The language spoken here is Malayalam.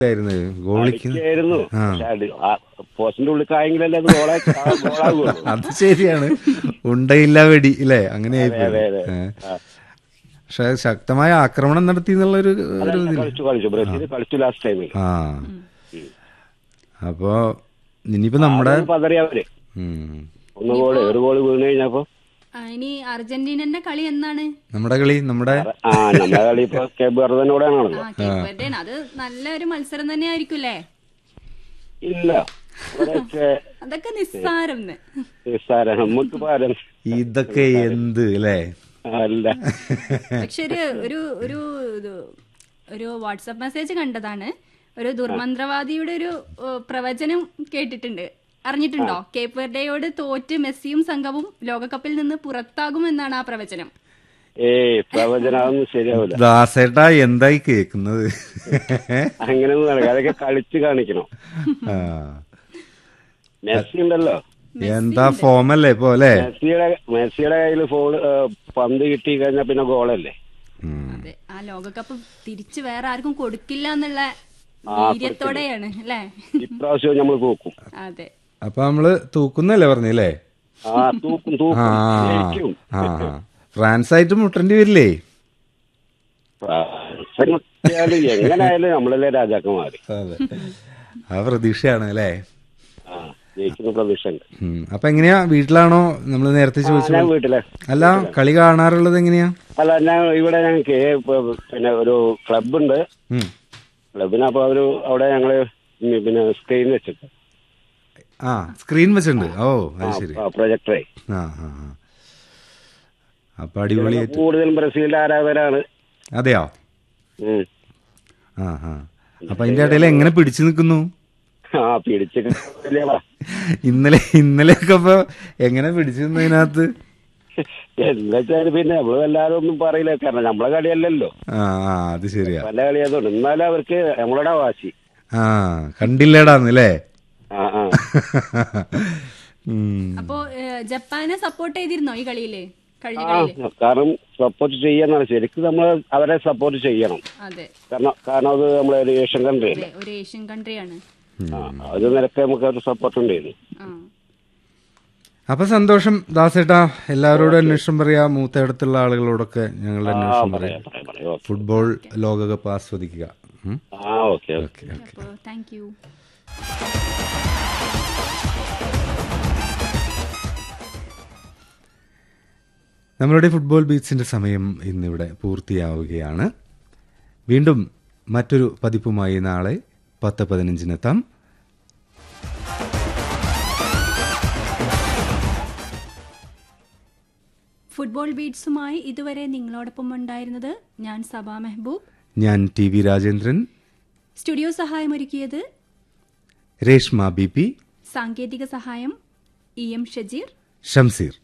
ആയിരുന്നു ഗോളിക്ക് കളിക്കായിരുന്നു ആ. പക്ഷെ അത് ആ പോസ്റ്റിന്റെ ഉള്ളിൽ കായെങ്കിലല്ലേ അത് ഗോളാ ഗോളാകുള്ളൂ അത് ശരിയാണ് ഉണ്ടയില്ല വെടി അല്ലേ അങ്ങനെ അതെ അതെ അതെ ആ. പക്ഷെ ശക്തമായ ആക്രമണം നടത്തി എന്നുള്ളൊരു ഒരു അതെ, ഇതില് കളിച്ചു കളിച്ചു ബ്രസീൽ കളിച്ചു ലാസ്റ്റ് ടൈമിൽ ആ അപ്പോ ഇനിയിപ്പോ നമ്മുടെ പതറി അവര് ഉം. ഒന്ന് ഗോള് ഒരു ഗോള് വീണ് കഴിഞ്ഞപ്പോ ആ, ഇനി അർജന്റീനന്റെ കളി എന്നാണ് നമ്മുടെ കളി നമ്മുടെ ആ നമ്മളെ കളി ഇപ്പൊ കേബ് വെറുതെനോടാണല്ലോ ആ കേപ്പ് വെർഡേയാണ് അത് നല്ലൊരു മത്സരം തന്നെ ആയിരിക്കൂലേ ഇല്ല ഇവിടെയൊക്കെ അതൊക്കെ നിസ്സാരം ന്ന്. നിസ്സാരം നമുക്ക് പാരം ഇതൊക്കെ എന്ത് അല്ലേ അല്ല പക്ഷെ ഒരു ഒരു ഒരു ഇത് ഒരു വാട്സപ്പ് മെസ്സേജ് കണ്ടതാണ് ഒരു ദുർമന്ത്രവാദിയുടെ ഒരു ഏഹ്, പ്രവചനം കേട്ടിട്ടുണ്ട് അറിഞ്ഞിട്ടുണ്ടോ കേപ്പ് വെർഡേയോട് തോറ്റ് മെസ്സിയും സംഘവും ലോകകപ്പിൽ നിന്ന് പുറത്താകുമെന്നാണ് ആ പ്രവചനം ഏയ് പ്രവചനമൊന്നും ശരിയാവില്ല ദാസേട്ടാ എന്തായി കേക്കുന്നത് അങ്ങനെയൊന്നും നടക്കുക അതൊക്കെ കളിച്ച് കാണിക്കണം ആ. മെസ്സി ഉണ്ടല്ലോ എന്താ ഫോമല്ലേ ഇപ്പൊ അല്ലേ മെസ്സിയുടെ മെസ്സിയുടെ കയ്യിൽ ഫോൺ പന്ത് കിട്ടി കഴിഞ്ഞാൽ പിന്നെ ഗോളല്ലേ ഉം. അതെ ആ ലോകകപ്പ് തിരിച്ച് വേറെ ആർക്കും കൊടുക്കില്ല എന്നുള്ള ആ, വീര്യത്തോടെയാണ് അല്ലേ ഇപ്രാവശ്യം നമ്മൾ തൂക്കും അതെ അപ്പൊ നമ്മള് തൂക്കുന്നല്ലേ പറഞ്ഞല്ലേ ആ തൂക്കും തൂക്കും ആ ജയിക്കും ആ ആ. ഫ്രാൻസ് ആയിട്ട് മുട്ടേണ്ടി വരില്ലേ ഫ്രാൻസിന് കിട്ടിയാല് എങ്ങനായാലും നമ്മളല്ലേ രാജാക്കന്മാര് അതെ ആ പ്രതീക്ഷയാണ് അല്ലേ ആ ജയിക്കുന്ന പ്രതീക്ഷ ഉണ്ട് ഉം. അപ്പൊ എങ്ങനെയാ വീട്ടിലാണോ നമ്മൾ നേരത്തെ ആ, ചോദിച്ചു ഞാൻ വീട്ടിലെ അല്ല കളി കാണാറുള്ളത് എങ്ങനെയാ അല്ല ഞാൻ ഇവിടെ ഞങ്ങൾക്ക് പിന്നെ ഒരു ക്ലബുണ്ട് ഉം. ക്ലബിന് അപ്പൊ അവര് അവിടെ ഞങ്ങള് ഉം പിന്നെ സ്ക്രീൻ വെച്ചിട്ട് ആ സ്ക്രീൻ വെച്ചിട്ടുണ്ട് ഓ അത് ശരി പ്രൊജക്ടറെ ആ ആ ആ. അപ്പൊ അടിപൊളിയായിട്ട് കൂടുതലും ബ്രസീലിന്റെ ആരാധകരാണ് അതെയോ ഉം. ആ ആ അപ്പൊ അതിന്റെ ഇടയിൽ എങ്ങനെ പിടിച്ചു നിൽക്കുന്നു ആ പിടിച്ചിട്ട് ഇന്നലെ ഇന്നലെയൊക്കെ അപ്പൊ എങ്ങനെ പിടിച്ചു നിന്നതിനകത്ത് എന്താ വെച്ചാല് പിന്നെ നമ്മള് എല്ലാരും ഒന്നും പറയില്ല കാരണം നമ്മളെ കളിയല്ലല്ലോ ആ ആ അത് ശരിയാ പല കളിയായതുകൊണ്ട് എന്നാലും അവർക്ക് നമ്മളോட വാശി ആ കണ്ടില്ലടാന്നല്ലേ ആ ആ ഉം. അപ്പോ ഏഹ്, ജപ്പാനെ സപ്പോർട്ട് ചെയ്തിരുന്നോ ഈ കളിയില് കഴിഞ്ഞ ആ കളിയില് കാരണം സപ്പോർട്ട് ചെയ്യാന്നാണ് ശരിക്കും നമ്മൾ അവരെ സപ്പോർട്ട് ചെയ്യണം അതെ കാരണം കാരണം അത് നമ്മളെ ഒരു ഏഷ്യൻ കൺട്രി അല്ലേ അതെ ഒരു ഏഷ്യൻ കൺട്രിയാണ് ആ അത് നിരക്ക് നമുക്ക് ഒരു സപ്പോർട്ട് ഉണ്ടായിരുന്നു ആ അപ്പൊ സന്തോഷം ദാസേട്ടാ എല്ലാവരോടും അന്വേഷണം പറയാ മൂത്തയിടത്തുള്ള ആളുകളോടൊക്കെ ഞങ്ങളുടെ ആ അന്വേഷണം പറയാം പറയാം പറയാം പറയാം ഓക്കെ ഫുട്ബോൾ ലോകകപ്പ് ആസ്വദിക്കുക ഉം. ആ ഓക്കെ ഓക്കെ ഓക്കെ ഓക്കെ അപ്പോ താങ്ക് യു നമ്മളുടെ ഫുട്ബോൾ ബീച്ചിന്റെ സമയം ഇന്നിവിടെ പൂർത്തിയാവുകയാണ് വീണ്ടും മറ്റൊരു പതിപ്പുമായി നാളെ പത്ത് പതിനഞ്ചിനെത്താം ഫുട്ബോൾ ബീറ്റ്സുമായി ഇതുവരെ നിങ്ങളോടൊപ്പം ഉണ്ടായിരുന്നത് ഞാൻ സബാ മെഹബൂബ് ഞാൻ ടി വി രാജേന്ദ്രൻ സ്റ്റുഡിയോ സഹായമൊരുക്കിയത് രേഷ്മ ബി പി സാങ്കേതിക സഹായം ഇ എം ഷജീർ ഷംസീർ